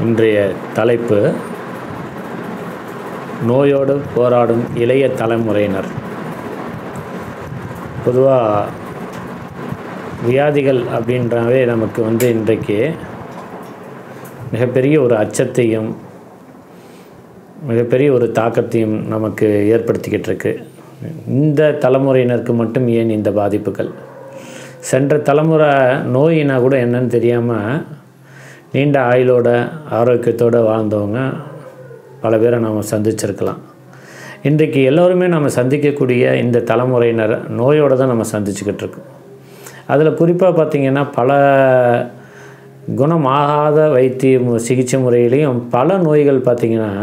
இன்றைய தலைப்பு நோயோடு போராடும் இளைய தலைமுறையினர் பொதுவாக வியாதிகள் அப்படின்றாவே நமக்கு வந்து இன்றைக்கு மிகப்பெரிய ஒரு அச்சத்தையும் மிகப்பெரிய ஒரு தாக்கத்தையும் நமக்கு ஏற்படுத்திக்கிட்டு இருக்கு இந்த தலைமுறையினருக்கு மட்டும் ஏன் இந்த பாதிப்புகள் சென்ற தலைமுறை நோயினா கூட என்னன்னு தெரியாமல் நீண்ட ஆயுளோட ஆரோக்கியத்தோடு வாழ்ந்தவங்க பல பேரை நாம் சந்திச்சிருக்கலாம் இன்றைக்கு எல்லோருமே நம்ம சந்திக்கக்கூடிய இந்த தலைமுறையினர் நோயோடு தான் நம்ம சந்திச்சுக்கிட்டு இருக்கோம் அதில் குறிப்பாக பார்த்திங்கன்னா பல குணமாகாத வைத்திய மு- சிகிச்சை முறையிலையும் பல நோய்கள் பார்த்திங்கன்னா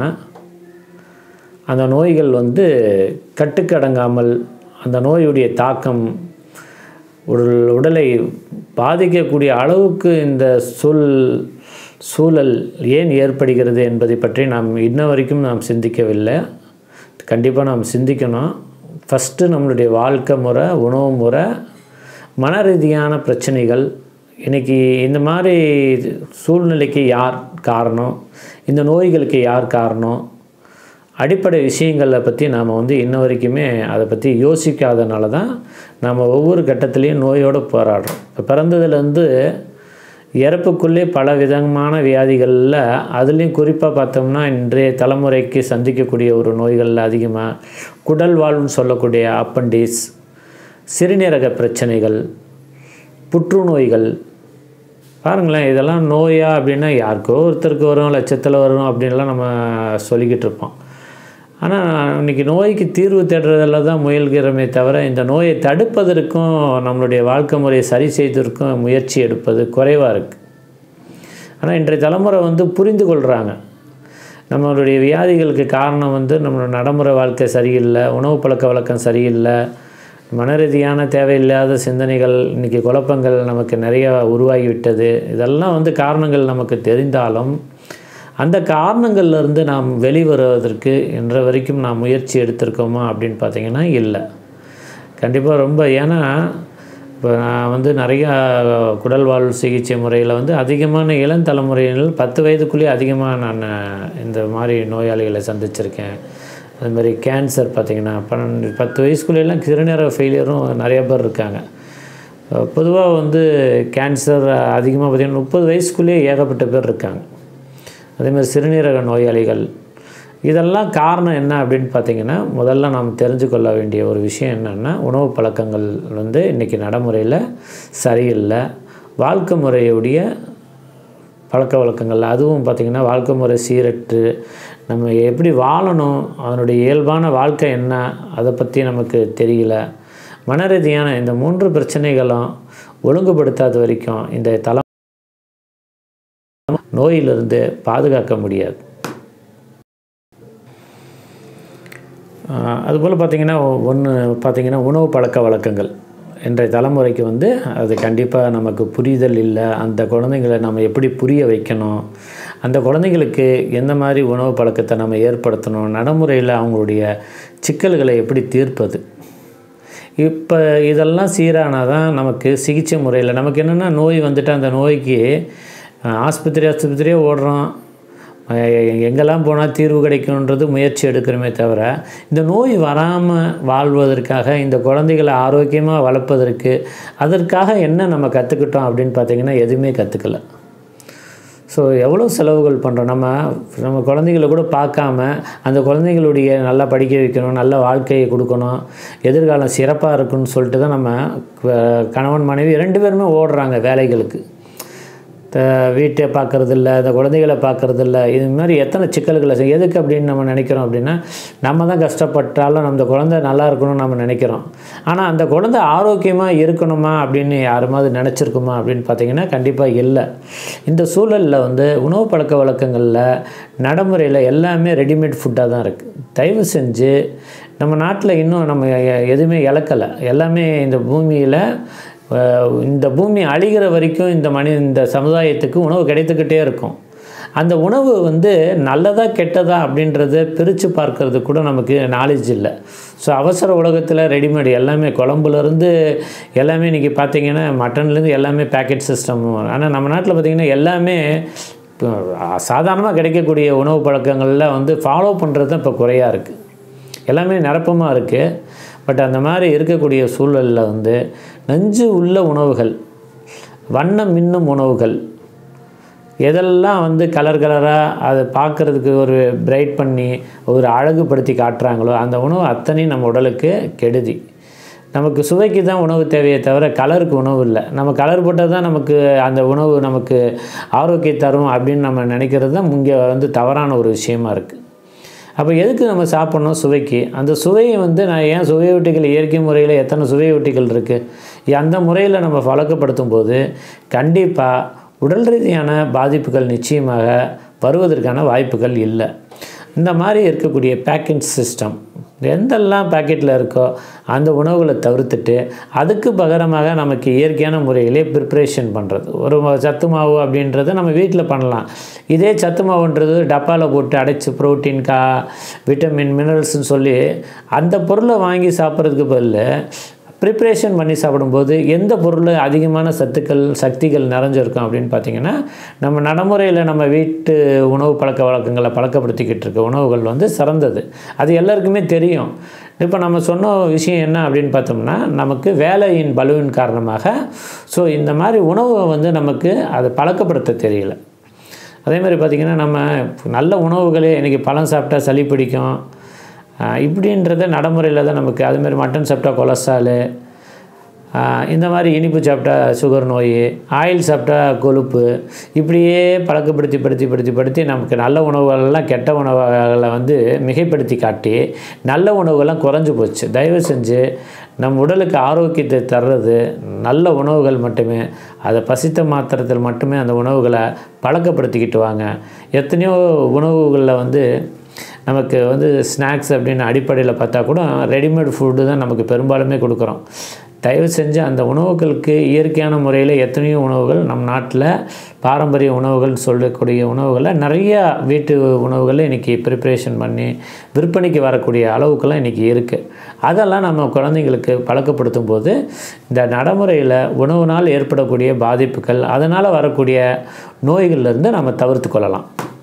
அந்த நோய்கள் வந்து கட்டுக்கடங்காமல் அந்த நோயுடைய தாக்கம் உடல் உடலை பாதிக்கக்கூடிய அளவுக்கு இந்த சூழ் சூழல் ஏன் ஏற்படுகிறது என்பதை பற்றி நாம் இன்ன வரைக்கும் நாம் சிந்திக்கவில்லை கண்டிப்பாக நாம் சிந்திக்கணும் ஃபஸ்ட்டு நம்மளுடைய வாழ்க்கை முறை உணவு முறை மன ரீதியான பிரச்சனைகள் இன்றைக்கி இந்த மாதிரி சூழ்நிலைக்கு யார் காரணம் இந்த நோய்களுக்கு யார் காரணம் அடிப்படை விஷயங்களை பற்றி நாம் வந்து இன்ன வரைக்குமே அதை பற்றி யோசிக்காதனால தான் நம்ம ஒவ்வொரு கட்டத்துலேயும் நோயோடு போராடுறோம் இப்போ பிறந்ததுலேருந்து இறப்புக்குள்ளே பல விதமான வியாதிகளில் அதுலேயும் குறிப்பாக பார்த்தோம்னா இன்றைய தலைமுறைக்கு சந்திக்கக்கூடிய ஒரு நோய்களில் அதிகமாக குடல் வாழ்வுன்னு சொல்லக்கூடிய அப்பண்டிஸ் சிறுநீரக பிரச்சனைகள் புற்றுநோய்கள் பாருங்களேன் இதெல்லாம் நோயா அப்படின்னா யாருக்கோ ஒருத்தருக்கு வரும் லட்சத்தில் வரும் அப்படின்லாம் நம்ம சொல்லிக்கிட்டு இருப்போம் ஆனால் இன்றைக்கி நோய்க்கு தீர்வு தேடுறதில் தான் முயல்கிறோமே தவிர இந்த நோயை தடுப்பதற்கும் நம்மளுடைய வாழ்க்கை முறையை சரி செய்வதற்கும் முயற்சி எடுப்பது குறைவாக இருக்குது ஆனால் இன்றைய தலைமுறை வந்து புரிந்து கொள்கிறாங்க நம்மளுடைய வியாதிகளுக்கு காரணம் வந்து நம்மளோட நடைமுறை வாழ்க்கை சரியில்லை உணவு பழக்க வழக்கம் சரியில்லை மனரீதியான தேவையில்லாத சிந்தனைகள் இன்றைக்கி குழப்பங்கள் நமக்கு நிறைய உருவாகிவிட்டது இதெல்லாம் வந்து காரணங்கள் நமக்கு தெரிந்தாலும் அந்த காரணங்கள்ல இருந்து நாம் வெளிவருவதற்கு என்ற வரைக்கும் நாம் முயற்சி எடுத்திருக்கோமா அப்படின்னு பார்த்தீங்கன்னா இல்லை கண்டிப்பாக ரொம்ப ஏன்னா இப்போ நான் வந்து நிறையா குடல் வாழ் சிகிச்சை முறையில் வந்து அதிகமான இளம் தலைமுறையினர் பத்து வயதுக்குள்ளேயே அதிகமாக நான் இந்த மாதிரி நோயாளிகளை சந்திச்சிருக்கேன் அது மாதிரி கேன்சர் பார்த்திங்கன்னா பன்னெண்டு பத்து வயசுக்குள்ளேலாம் சிறுநீரக ஃபெயிலியரும் நிறைய பேர் இருக்காங்க பொதுவாக வந்து கேன்சர் அதிகமாக பார்த்திங்கன்னா முப்பது வயசுக்குள்ளேயே ஏகப்பட்ட பேர் இருக்காங்க அதேமாதிரி சிறுநீரக நோயாளிகள் இதெல்லாம் காரணம் என்ன அப்படின்னு பார்த்தீங்கன்னா முதல்ல நாம் தெரிஞ்சு கொள்ள வேண்டிய ஒரு விஷயம் என்னென்னா உணவு பழக்கங்கள் வந்து இன்றைக்கி நடைமுறையில் சரியில்லை வாழ்க்கை முறையுடைய பழக்க வழக்கங்கள் அதுவும் பார்த்திங்கன்னா வாழ்க்கை முறை சீரற்று நம்ம எப்படி வாழணும் அதனுடைய இயல்பான வாழ்க்கை என்ன அதை பற்றி நமக்கு தெரியல மனரீதியான இந்த மூன்று பிரச்சனைகளும் ஒழுங்குபடுத்தாத வரைக்கும் இந்த தலை நோயிலிருந்து பாதுகாக்க முடியாது ஆஹ் அதுபோல் பார்த்திங்கன்னா ஒன்று பார்த்திங்கன்னா உணவு பழக்க வழக்கங்கள் இன்றைய தலைமுறைக்கு வந்து அது கண்டிப்பாக நமக்கு புரிதல் இல்லை அந்த குழந்தைங்களை நம்ம எப்படி புரிய வைக்கணும் அந்த குழந்தைங்களுக்கு எந்த மாதிரி உணவு பழக்கத்தை நம்ம ஏற்படுத்தணும் நடைமுறையில் அவங்களுடைய சிக்கல்களை எப்படி தீர்ப்பது இப்போ இதெல்லாம் சீரானால் தான் நமக்கு சிகிச்சை முறையில் நமக்கு என்னென்னா நோய் வந்துட்டு அந்த நோய்க்கு அஹ், ஆஸ்பத்திரி ஆஸ்பத்திரியே ஓடுறோம் அஹ், எங்கெல்லாம் போனால் தீர்வு கிடைக்கும்ன்றது முயற்சி எடுக்கிறோமே தவிர இந்த நோய் வராமல் வாழ்வதற்காக இந்த குழந்தைகளை ஆரோக்கியமாக வளர்ப்பதற்கு அதற்காக என்ன நம்ம கற்றுக்கிட்டோம் அப்படின்னு பார்த்தீங்கன்னா எதுவுமே கற்றுக்கல ஸோ எவ்வளோ செலவுகள் பண்ணுறோம் நம்ம நம்ம குழந்தைகளை கூட பார்க்காம அந்த குழந்தைகளுடைய நல்லா படிக்க வைக்கணும் நல்ல வாழ்க்கையை கொடுக்கணும் எதிர்காலம் சிறப்பாக இருக்குன்னு சொல்லிட்டு தான் நம்ம க- கணவன் மனைவி ரெண்டு பேருமே ஓடுறாங்க வேலைகளுக்கு த வீட்டை பார்க்கறது இல்ல இந்த குழந்தைகளை பார்க்கறது இல்ல இது மாதிரி எத்தனை சிக்கல்களை செய்- எதுக்கு அப்படின்னு நம்ம நினைக்கிறோம் அப்படின்னா நம்ம தான் கஷ்டப்பட்டாலும் நம்ம குழந்தை நல்லா இருக்கணும்னு நம்ம நினைக்கிறோம் ஆனால் அந்த குழந்தை ஆரோக்கியமாக இருக்கணுமா அப்படின்னு யாருமாவது நினச்சிருக்குமா அப்படின்னு பார்த்தீங்கன்னா கண்டிப்பாக இல்லை இந்த சூழலில் வந்து உணவு பழக்க வழக்கங்களில் நடைமுறையில் எல்லாமே ரெடிமேட் ஃபுட்டாக தான் இருக்குது தயவு செஞ்சு நம்ம நாட்டில் இன்னும் நம்ம எ- எதுவுமே இழக்கலை எல்லாமே இந்த பூமியில் அஹ் இந்த பூமி அழிகிற வரைக்கும் இந்த மனி இந்த சமுதாயத்துக்கு உணவு கிடைத்துக்கிட்டே இருக்கும் அந்த உணவு வந்து நல்லதா கெட்டதா அப்படின்றத பிரித்து பார்க்கறது கூட நமக்கு நாலேஜ் இல்லை ஸோ அவசர உலகத்தில் ரெடிமேட் எல்லாமே குழம்புலேருந்து எல்லாமே இன்றைக்கி பார்த்தீங்கன்னா மட்டன்லேருந்து எல்லாமே பேக்கெட் சிஸ்டம் ஆனால் நம்ம நாட்டில் பார்த்திங்கன்னா எல்லாமே சாதாரணமாக கிடைக்கக்கூடிய உணவு பழக்கங்களில் வந்து ஃபாலோ பண்ணுறது தான் இப்போ குறையாக இருக்குது எல்லாமே நிரப்பமாக இருக்குது பட் அந்த மாதிரி இருக்கக்கூடிய சூழலில் வந்து நஞ்சு உள்ள உணவுகள் வண்ணம் மின்னும் உணவுகள் எதெல்லாம் வந்து கலர் கலராக அதை பார்க்குறதுக்கு ஒரு பிரைட் பண்ணி ஒரு அழகுபடுத்தி காட்டுறாங்களோ அந்த உணவு அத்தனையும் நம்ம உடலுக்கு கெடுதி நமக்கு சுவைக்கு தான் உணவு தேவையே தவிர கலருக்கு உணவு இல்லை நம்ம கலர் போட்டால் தான் நமக்கு அந்த உணவு நமக்கு ஆரோக்கியம் தரும் அப்படின்னு நம்ம நினைக்கிறது தான் இங்கே வந்து தவறான ஒரு விஷயமா இருக்குது அப்போ எதுக்கு நம்ம சாப்பிட்ணும் சுவைக்கு அந்த சுவையை வந்து நான் ஏன் சுவையொட்டிகள் இயற்கை முறையில் எத்தனை சுவையொட்டிகள் இருக்குது அந்த முறையில் நம்ம பழக்கப்படுத்தும் போது கண்டிப்பாக உடல் ரீதியான பாதிப்புகள் நிச்சயமாக வருவதற்கான வாய்ப்புகள் இல்லை இந்த மாதிரி இருக்கக்கூடிய பேக்கிங் சிஸ்டம் எந்தெல்லாம் பேக்கெட்டில் இருக்கோ அந்த உணவுகளை தவிர்த்துட்டு அதுக்கு பகரமாக நமக்கு இயற்கையான முறையிலே ப்ரிப்ரேஷன் பண்ணுறது ஒரு ம- சத்து மாவு அப்படின்றத நம்ம வீட்டில் பண்ணலாம் இதே சத்து மாவுன்றது டப்பாவில் போட்டு அடைச்சி ப்ரோட்டீன் கா விட்டமின் மினரல்ஸ்னு சொல்லி அந்த பொருளை வாங்கி சாப்பிட்றதுக்கு பதில் ப்ரிப்ரேஷன் பண்ணி சாப்பிடும்போது எந்த பொருள் அதிகமான சத்துக்கள் சக்திகள் நிறைஞ்சிருக்கும் அப்படின்னு பார்த்தீங்கன்னா நம்ம நடைமுறையில் நம்ம வீட்டு உணவு பழக்க வழக்கங்களை பழக்கப்படுத்திக்கிட்டு இருக்க உணவுகள் வந்து சிறந்தது அது எல்லாருக்குமே தெரியும் இப்போ நம்ம சொன்ன விஷயம் என்ன அப்படின்னு பார்த்தோம்னா நமக்கு வேலையின் பலுவின் காரணமாக ஸோ இந்த மாதிரி உணவை வந்து நமக்கு அதை பழக்கப்படுத்த தெரியல அதே மாதிரி பார்த்திங்கன்னா நம்ம நல்ல உணவுகளே இன்றைக்கி பழம் சாப்பிட்டா சளி பிடிக்கும் ஆஹ் இப்படின்றத நடைமுறையில் தான் நமக்கு அதுமாரி மட்டன் சாப்பிட்டா கொலஸ்ட்ராலு ஆஹ் இந்த மாதிரி இனிப்பு சாப்பிட்டா சுகர் நோய் ஆயில் சாப்பிட்டா கொழுப்பு இப்படியே பழக்கப்படுத்தி படுத்தி படுத்தி படுத்தி நமக்கு நல்ல உணவுகளெல்லாம் கெட்ட உணவுகளை வந்து மிகைப்படுத்தி காட்டி நல்ல உணவுகள்லாம் குறைஞ்சு போச்சு தயவு செஞ்சு நம் உடலுக்கு ஆரோக்கியத்தை தர்றது நல்ல உணவுகள் மட்டுமே அதை பசித்த மாத்திரத்தில் மட்டுமே அந்த உணவுகளை பழக்கப்படுத்திக்கிட்டு வாங்க எத்தனையோ உணவுகளில் வந்து நமக்கு வந்து ஸ்நாக்ஸ் அப்படின்னு அடிப்படையில் பார்த்தா கூட ரெடிமேட் ஃபுட்டு தான் நமக்கு பெரும்பாலுமே கொடுக்குறோம் தயவு செஞ்சு அந்த உணவுகளுக்கு இயற்கையான முறையில் எத்தனையோ உணவுகள் நம் நாட்டில் பாரம்பரிய உணவுகள்னு சொல்லக்கூடிய உணவுகளை நிறையா வீட்டு உணவுகளை இன்றைக்கி ப்ரிப்ரேஷன் பண்ணி விற்பனைக்கு வரக்கூடிய அளவுக்கெல்லாம் இன்றைக்கி இருக்குது அதெல்லாம் நம்ம குழந்தைங்களுக்கு பழக்கப்படுத்தும் போது இந்த நடைமுறையில் உணவுனால் ஏற்படக்கூடிய பாதிப்புகள் அதனால் வரக்கூடிய நோய்கள்லேருந்து நம்ம தவிர்த்து கொள்ளலாம்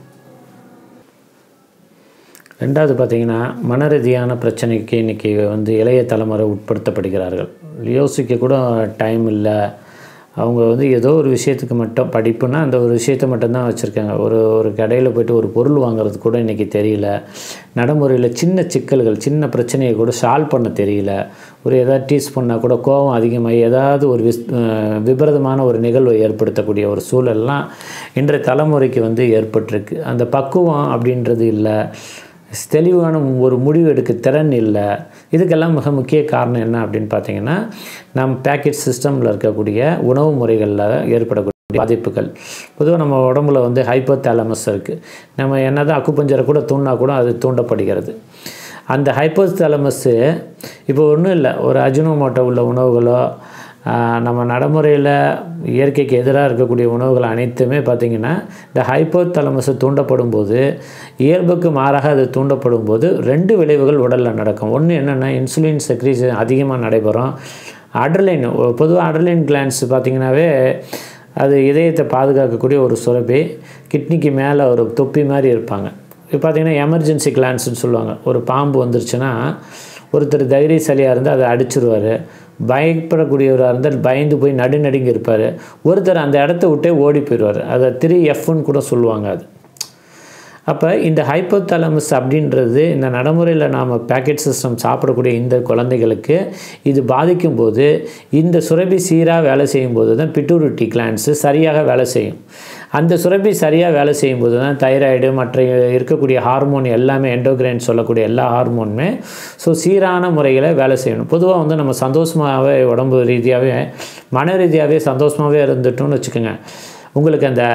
ரெண்டாவது பார்த்திங்கன்னா மன ரீதியான பிரச்சனைக்கு இன்றைக்கி வந்து இளைய தலைமுறை உட்படுத்தப்படுகிறார்கள் யோசிக்க கூட டைம் இல்லை அவங்க வந்து ஏதோ ஒரு விஷயத்துக்கு மட்டும் படிப்புனா அந்த ஒரு விஷயத்தை மட்டும்தான் வச்சுருக்காங்க ஒரு ஒரு கடையில் போயிட்டு ஒரு பொருள் வாங்குறது கூட இன்றைக்கி தெரியல நடைமுறையில் சின்ன சிக்கல்கள் சின்ன பிரச்சனையை கூட சால்வ் பண்ண தெரியல ஒரு எதாவது டீஸ் பண்ணால் கூட கோபம் அதிகமாகி ஏதாவது ஒரு விஸ் அஹ் விபரீதமான ஒரு நிகழ்வை ஏற்படுத்தக்கூடிய ஒரு சூழல்லாம் இன்றைய தலைமுறைக்கு வந்து ஏற்பட்டிருக்கு அந்த பக்குவம் அப்படின்றது இல்லை தெளிவான ஒரு முடிவு எடுக்க திறன் இல்லை இதுக்கெல்லாம் மிக முக்கிய காரணம் என்ன அப்படின்னு பார்த்தீங்கன்னா நம் பேக்கெட் சிஸ்டமில் இருக்கக்கூடிய உணவு முறைகளில் ஏற்படக்கூடிய பாதிப்புகள் பொதுவாக நம்ம உடம்புல வந்து ஹைப்போ தாலமஸ் இருக்குது நம்ம என்னதான் அக்குப்பஞ்சரை கூட தூண்டினா கூட அது தூண்டப்படுகிறது அந்த ஹைப்போஸ் தாலமஸ்ஸு இப்போ ஒன்றும் இல்லை ஒரு அஜினோமோட்டோ உள்ள உணவுகளோ ஆஹ் நம்ம நடைமுறையில் இயற்கைக்கு எதிராக இருக்கக்கூடிய உணவுகள் அனைத்துமே பார்த்திங்கன்னா இந்த ஹைப்போ தலமஸை தூண்டப்படும் போது இயல்புக்கு மாறாக அது தூண்டப்படும் போது ரெண்டு விளைவுகள் உடலில் நடக்கும் ஒன்று என்னென்னா இன்சுலின் செக்ரீஷன் அதிகமாக நடைபெறும் அட்ரலைன் பொதுவாக அட்ரலைன் கிளான்ஸ் பார்த்திங்கனாவே அது இதயத்தை பாதுகாக்கக்கூடிய ஒரு சுரப்பி கிட்னிக்கு மேலே ஒரு தொப்பி மாதிரி இருப்பாங்க இப்போ பார்த்தீங்கன்னா எமர்ஜென்சி கிளான்ஸ்னு சொல்லுவாங்க ஒரு பாம்பு வந்துருச்சுன்னா ஒருத்தர் தைரியசாலியாக இருந்தால் அதை அடிச்சிருவார் பயப்படக்கூடியவராக இருந்தால் பயந்து போய் நடுநடுங்கி இருப்பார் ஒருத்தர் அந்த இடத்த விட்டே ஓடி போயிடுவார் அதை த்ரீ எஃப்னு கூட சொல்லுவாங்க அது அப்போ இந்த ஹைப்போதலமஸ் அப்படின்றது இந்த நடைமுறையில் நாம் பேக்கெட் சிஸ்டம் சாப்பிடக்கூடிய இந்த குழந்தைகளுக்கு இது பாதிக்கும் போது இந்த சுரபி சீராக வேலை செய்யும்போது தான் பிட்டூரிட்டி கிளான்ஸு சரியாக வேலை செய்யும் அந்த சுரபி சரியாக வேலை செய்யும்போது தான் தைராய்டு மற்ற இருக்கக்கூடிய ஹார்மோன் எல்லாமே எண்டோகிரைன் சொல்லக்கூடிய எல்லா ஹார்மோனுமே ஸோ சீரான முறையில் வேலை செய்யணும் பொதுவாக வந்து நம்ம சந்தோஷமாகவே உடம்பு ரீதியாகவே மன ரீதியாகவே சந்தோஷமாகவே இருந்துட்டோம்னு வச்சுக்கோங்க உங்களுக்கு அந்த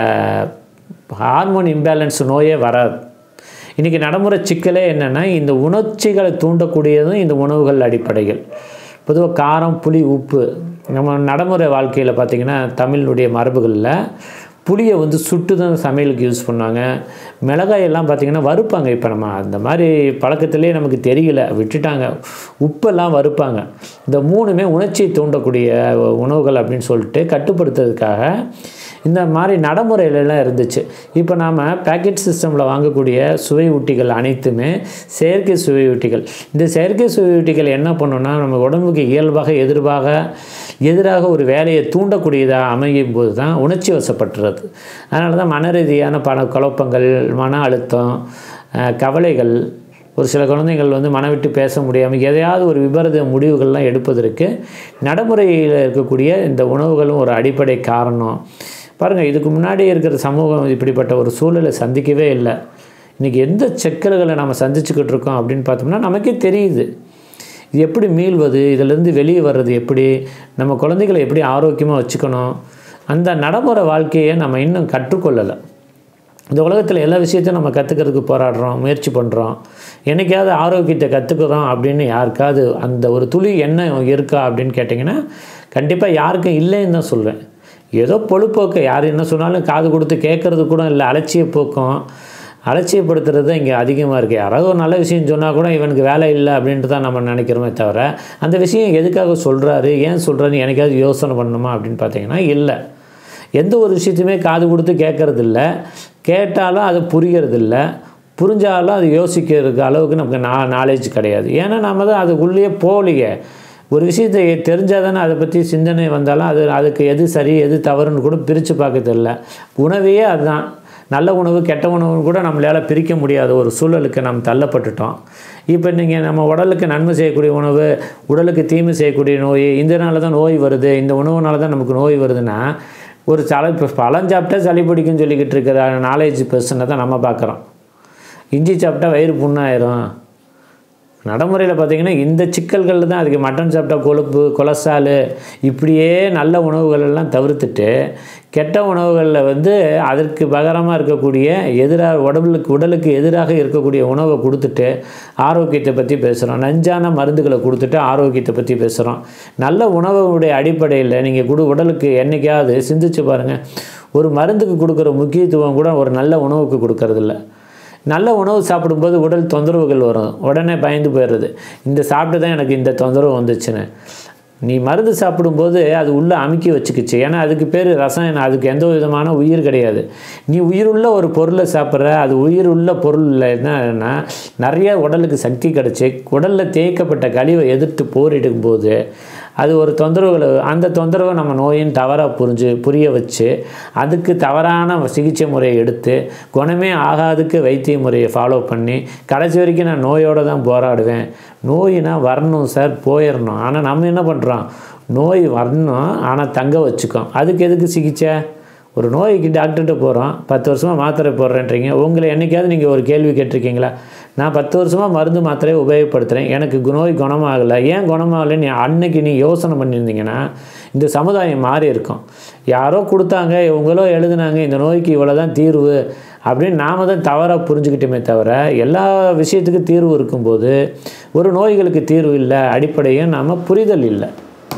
ஹார்மோன் இம்பேலன்ஸ் நோயே வராது இன்றைக்கி நடைமுறை சிக்கலே என்னென்னா இந்த உணர்ச்சிகளை தூண்டக்கூடியதும் இந்த உணவுகள் அடிப்படைகள் பொதுவாக காரம் புளி உப்பு நம்ம நடைமுறை வாழ்க்கையில் பார்த்திங்கன்னா தமிழுடைய மரபுகளில் புளியை வந்து சுட்டு தான் சமையலுக்கு யூஸ் பண்ணுவாங்க மிளகாய் எல்லாம் பார்த்திங்கன்னா வறுப்பாங்க இப்போ நம்ம அந்த மாதிரி பழக்கத்திலே நமக்கு தெரியல விட்டுட்டாங்க உப்பெல்லாம் வறுப்பாங்க இந்த மூணுமே உணர்ச்சியை தூண்டக்கூடிய உணவுகள் அப்படின்னு சொல்லிட்டு கட்டுப்படுத்துறதுக்காக இந்த மாதிரி நடைமுறையிலலாம் இருந்துச்சு இப்போ நாம் பேக்கெட் சிஸ்டமில் வாங்கக்கூடிய சுவை ஊட்டிகள் அனைத்துமே செயற்கை சுவை ஊட்டிகள் இந்த செயற்கை சுவை ஊட்டிகள் என்ன பண்ணுன்னா நம்ம உடம்புக்கு இயல்பாக எதிர்பாக எதிராக ஒரு வேலையை தூண்டக்கூடியதாக அமையும் போது தான் உணர்ச்சி வசப்பட்டுறது அதனால தான் மன ரீதியான பல குழப்பங்கள் மன அழுத்தம் அஹ், கவலைகள் ஒரு சில குழந்தைகள் வந்து மனம் விட்டு பேச முடியாமல் எதையாவது ஒரு விபரீத முடிவுகள்லாம் எடுப்பதற்கு நடைமுறையில் இருக்கக்கூடிய இந்த உணவுகளும் ஒரு அடிப்படை காரணம் பாருங்கள் இதுக்கு முன்னாடி இருக்கிற சமூகம் இப்படிப்பட்ட ஒரு சூழலை சந்திக்கவே இல்லை இன்றைக்கி எந்த சிக்கல்களை நம்ம சந்திச்சுக்கிட்டு இருக்கோம் அப்படின்னு பார்த்தோம்னா நமக்கே தெரியுது இது எப்படி மீள்வது இதிலேருந்து வெளியே வர்றது எப்படி நம்ம குழந்தைகளை எப்படி ஆரோக்கியமாக வச்சுக்கணும் அந்த நடைமுறை வாழ்க்கையை நம்ம இன்னும் கற்றுக்கொள்ளலை இந்த உலகத்தில் எல்லா விஷயத்தையும் நம்ம கற்றுக்கிறதுக்கு போராடுறோம் முயற்சி பண்ணுறோம் என்னைக்காவது ஆரோக்கியத்தை கற்றுக்குறோம் அப்படின்னு யாருக்காவது அந்த ஒரு துளி எண்ணம் இருக்கா அப்படின்னு கேட்டிங்கன்னா கண்டிப்பாக யாருக்கும் இல்லைன்னு தான் சொல்வேன் ஏதோ பொழுப்போக்கு யார் என்ன சொன்னாலும் காது கொடுத்து கேட்குறது கூட இல்லை அலட்சிய போக்கம் அலட்சியப்படுத்துறது தான் இங்கே அதிகமாக இருக்குது யாராவது ஒரு நல்ல விஷயம் சொன்னால் கூட இவனுக்கு வேலை இல்லை அப்படின்ட்டு தான் நம்ம நினைக்கிறோமே தவிர அந்த விஷயம் எதுக்காக சொல்கிறாரு ஏன் சொல்கிறாரு எனக்காவது யோசனை பண்ணணுமா அப்படின்னு பார்த்தீங்கன்னா இல்லை எந்த ஒரு விஷயத்தையுமே காது கொடுத்து கேட்கறது இல்ல கேட்டாலும் அது புரியறது இல்ல புரிஞ்சாலும் அது யோசிக்கிறதுக்கு அளவுக்கு நமக்கு நா நாலேஜ் கிடையாது ஏன்னா நம்ம தான் அதுக்குள்ளேயே போகலையே ஒரு விஷயத்தை தெரிஞ்சால் தானே அதை பற்றி சிந்தனை வந்தாலும் அது அதுக்கு எது சரி எது தவறுன்னு கூட பிரித்து பார்க்க தெரியல உணவையே அதுதான் நல்ல உணவு கெட்ட உணவுன்னு கூட நம்மளால் பிரிக்க முடியாத ஒரு சூழலுக்கு நாம் தள்ளப்பட்டுட்டோம் இப்போ நீங்கள் நம்ம உடலுக்கு நன்மை செய்யக்கூடிய உணவு உடலுக்கு தீமை செய்யக்கூடிய நோய் இதனால தான் நோய் வருது இந்த உணவுனால தான் நமக்கு நோய் வருதுன்னா ஒரு சளி இப்போ பழம் சாப்பிட்டா சளி பிடிக்கும்னு சொல்லிக்கிட்டு இருக்கிற நாலேஜ் பர்சனை தான் நம்ம பார்க்குறோம் இஞ்சி சாப்பிட்டா வயிறு புண்ணாயிரும் நடைமுறையில் பார்த்தீங்கன்னா இந்த சிக்கல்கள் தான் அதுக்கு மட்டன் சாப்பிட்டா கொழுப்பு கொலஸ்ட்ராலு இப்படியே நல்ல உணவுகள் எல்லாம் தவிர்த்துட்டு கெட்ட உணவுகளில் வந்து அதற்கு பகரமாக இருக்கக்கூடிய எதிராக உடம்புக்கு உடலுக்கு எதிராக இருக்கக்கூடிய உணவை கொடுத்துட்டு ஆரோக்கியத்தை பற்றி பேசுகிறோம் நஞ்சான மருந்துகளை கொடுத்துட்டு ஆரோக்கியத்தை பற்றி பேசுகிறோம் நல்ல உணவுடைய அடிப்படையில் நீங்கள் கொடு உடலுக்கு என்னைக்காவது சிந்திச்சு பாருங்கள் ஒரு மருந்துக்கு கொடுக்குற முக்கியத்துவம் கூட ஒரு நல்ல உணவுக்கு கொடுக்கறதில்ல நல்ல உணவு சாப்பிடும்போது உடல் தொந்தரவுகள் வரும் உடனே பயந்து போயிடுறது இந்த சாப்பிட்டு தான் எனக்கு இந்த தொந்தரவு வந்துச்சுன்னு நீ மருந்து சாப்பிடும்போது அது உள்ளே அமுக்கி வச்சுக்கிச்சு ஏன்னா அதுக்கு பேர் ரசாயனம் அதுக்கு எந்த விதமான உயிர் கிடையாது நீ உயிருள்ள ஒரு பொருளை சாப்பிட்ற அது உயிருள்ள பொருள் என்னன்னா நிறைய உடலுக்கு சக்தி கிடச்சி உடலில் தேய்க்கப்பட்ட கழிவை எதிர்த்து போரிடும் போது அது ஒரு தொந்தரவுகளை அந்த தொந்தரவை நம்ம நோயின் தவறாக புரிஞ்சு புரிய வச்சு அதுக்கு தவறான சிகிச்சை முறையை எடுத்து குணமே ஆகாதுக்கு வைத்திய முறையை ஃபாலோ பண்ணி கடைசி வரைக்கும் நான் நோயோடு தான் போராடுவேன் நோயினா வரணும் சார் போயிடணும் ஆனால் நம்ம என்ன பண்ணுறோம் நோய் வரணும் ஆனால் தங்க வச்சுக்கோம் அதுக்கு எதுக்கு சிகிச்சை ஒரு நோய்க்கு டாக்டர்கிட்ட போகிறோம் பத்து வருஷமாக மாத்திரை போடுறேன்றீங்க உங்களை என்றைக்காவது நீங்கள் ஒரு கேள்வி கேட்டிருக்கீங்களா நான் பத்து வருஷமாக மருந்து மாத்திரையை உபயோகப்படுத்துகிறேன் எனக்கு கு- நோய் குணமாகலை ஏன் குணமாகலைன்னு அன்னைக்கு நீ யோசனை பண்ணியிருந்தீங்கன்னா இந்த சமுதாயம் மாறி இருக்கும் யாரோ கொடுத்தாங்க இவங்களோ எழுதுனாங்க இந்த நோய்க்கு இவ்வளோ தான் தீர்வு அப்படின்னு நாம தான் தவறாக புரிஞ்சுக்கிட்டோமே தவிர எல்லா விஷயத்துக்கும் தீர்வு இருக்கும்போது ஒரு நோய்களுக்கு தீர்வு இல்லை அடிப்படையும் நாம் புரிதல் இல்லை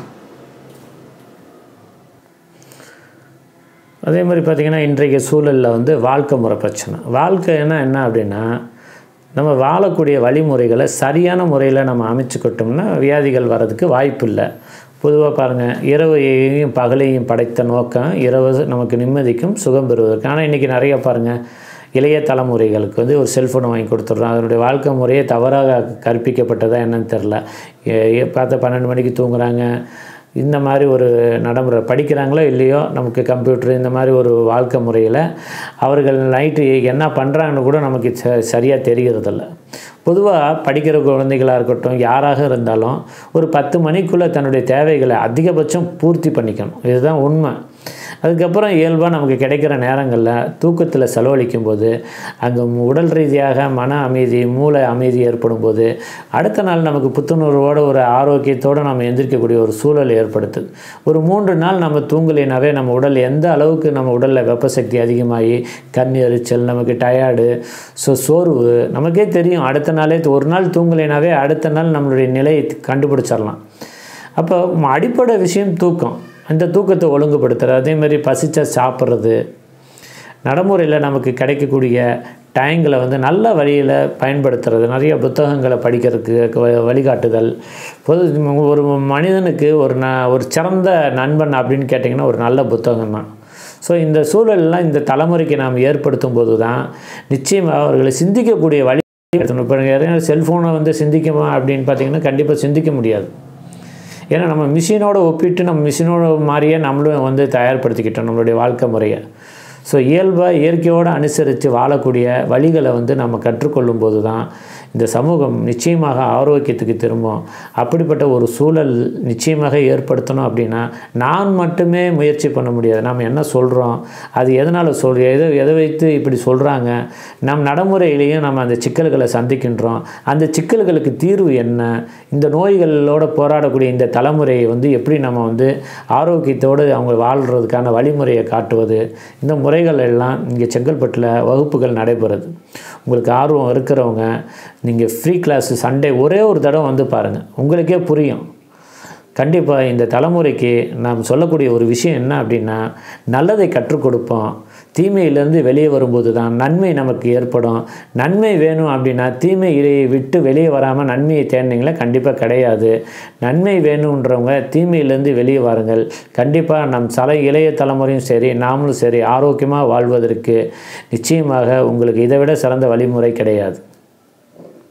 அதே மாதிரி பார்த்திங்கன்னா இன்றைய சூழலில் வந்து வாழ்க்கை முறை பிரச்சனை வாழ்க்கைன்னா என்ன அப்படின்னா நம்ம வாழக்கூடிய வழிமுறைகளை சரியான முறையில் நம்ம அமைச்சுக்கிட்டோம்னா வியாதிகள் வர்றதுக்கு வாய்ப்பு இல்லை பொதுவாக பாருங்கள் இரவையும் பகலையும் படைத்த நோக்கம் இரவு நமக்கு நிம்மதிக்கும் சுகம் பெறுவதற்கு ஆனால் இன்றைக்கி நிறைய பாருங்கள் இளைய தலைமுறைகளுக்கு வந்து ஒரு செல்ஃபோன் வாங்கி கொடுத்துட்றோம் அதனுடைய வாழ்க்கை முறையே தவறாக கற்பிக்கப்பட்டதா என்னன்னு தெரில ஏ- ஏ- பார்த்தா பன்னெண்டு மணிக்கு தூங்குறாங்க இந்த மாதிரி ஒரு நடைமுறை படிக்கிறாங்களோ இல்லையோ நமக்கு கம்ப்யூட்டர் இந்த மாதிரி ஒரு வாழ்க்கை முறையில் அவர்கள் நைட்டு என்ன பண்ணுறாங்கன்னு கூட நமக்கு ச சரியாக தெரிகிறதில்ல பொதுவாக படிக்கிற குழந்தைகளாக இருக்கட்டும் யாராக இருந்தாலும் ஒரு பத்து மணிக்குள்ளே தன்னுடைய தேவைகளை அதிகபட்சம் பூர்த்தி பண்ணிக்கணும் இதுதான் உண்மை அதுக்கப்புறம் இயல்பாக நமக்கு கிடைக்கிற நேரங்களில் தூக்கத்தில் செலவழிக்கும் போது அங்கே உடல் ரீதியாக மன அமைதி மூளை அமைதி ஏற்படும் போது அடுத்த நாள் நமக்கு புத்துணர்வோட ஒரு ஆரோக்கியத்தோடு நம்ம எந்திரிக்கக்கூடிய ஒரு சூழல் ஏற்படுத்துது ஒரு மூன்று நாள் நம்ம தூங்கலைனாவே நம்ம உடல் எந்த அளவுக்கு நம்ம உடலில் வெப்பசக்தி அதிகமாகி கண் எரிச்சல் நமக்கு டயர்டு ஸோ சோர்வு நமக்கே தெரியும் அடுத்த நாளே ஒரு நாள் தூங்கலைனாவே அடுத்த நாள் நம்மளுடைய நிலையை கண்டுபிடிச்சிடலாம் அப்போ ம- அடிப்படை விஷயம் தூக்கம் அந்த தூக்கத்தை ஒழுங்குபடுத்துறது அதே மாதிரி பசிச்சா சாப்பிட்றது நடைமுறையில் நமக்கு கிடைக்கக்கூடிய டைங்களை வந்து நல்ல வழியில் பயன்படுத்துறது நிறைய புத்தகங்களை படிக்கிறதுக்கு வ- வழிகாட்டுதல் பொது ஒரு மனிதனுக்கு ஒரு ந ஒரு சிறந்த நண்பன் அப்படின்னு கேட்டிங்கன்னா ஒரு நல்ல புத்தகம் தான் ஸோ இந்த சூழல்லாம் இந்த தலைமுறைக்கு நாம் ஏற்படுத்தும் போது தான் நிச்சயமாக அவர்களை சிந்திக்கக்கூடிய வழி எடுத்தணும் இப்போ யாரையும் செல்ஃபோனை வந்து சிந்திக்குமா அப்படின்னு பார்த்தீங்கன்னா கண்டிப்பாக சிந்திக்க முடியாது ஏன்னா நம்ம மிஷினோட ஒப்பிட்டு நம்ம மிஷினோட மாதிரியே நம்மளும் வந்து தயார்படுத்திக்கிட்டோம் நம்மளுடைய வாழ்க்கை முறையை ஸோ இயல்பாக இயற்கையோடு அனுசரித்து வாழக்கூடிய வழிகளை வந்து நம்ம கற்றுக்கொள்ளும் போது தான் இந்த சமூகம் நிச்சயமாக ஆரோக்கியத்துக்கு திரும்பும் அப்படிப்பட்ட ஒரு சூழல் நிச்சயமாக ஏற்படுத்தணும் அப்படின்னா நான் மட்டுமே முயற்சி பண்ண முடியாது நாம் என்ன சொல்கிறோம் அது எதனால் சொல் எதை எதை வைத்து இப்படி சொல்கிறாங்க நம் நடைமுறையிலையும் நம்ம அந்த சிக்கல்களை சந்திக்கின்றோம் அந்த சிக்கல்களுக்கு தீர்வு என்ன இந்த நோய்களோட போராடக்கூடிய இந்த தலைமுறையை வந்து எப்படி நம்ம வந்து ஆரோக்கியத்தோடு அவங்க வாழ்கிறதுக்கான வழிமுறையை காட்டுவது இந்த முறைகள் எல்லாம் இங்கே செங்கல்பட்டில் வகுப்புகள் நடைபெறுது உங்களுக்கு ஆர்வம் இருக்கிறவங்க நீங்கள் ஃப்ரீ கிளாஸ் சண்டே ஒரே ஒரு தடவை வந்து பாருங்கள் உங்களுக்கே புரியும் கண்டிப்பாக இந்த தலைமுறைக்கு நாம் சொல்லக்கூடிய ஒரு விஷயம் என்ன அப்படின்னா நல்லதை கற்றுக் கொடுப்போம் தீமையிலேருந்து வெளியே வரும்போது தான் நன்மை நமக்கு ஏற்படும் நன்மை வேணும் அப்படின்னா தீமையை விட்டு வெளியே வராமல் நன்மையை தேடினீங்களா கண்டிப்பாக கிடையாது நன்மை வேணுன்றவங்க தீமையிலேருந்து வெளியே வாருங்கள் கண்டிப்பாக நம் தலை இளைய தலைமுறையும் சரி நாமளும் சரி ஆரோக்கியமாக வாழ்வதற்கு நிச்சயமாக உங்களுக்கு இதை விட சிறந்த வழிமுறை கிடையாது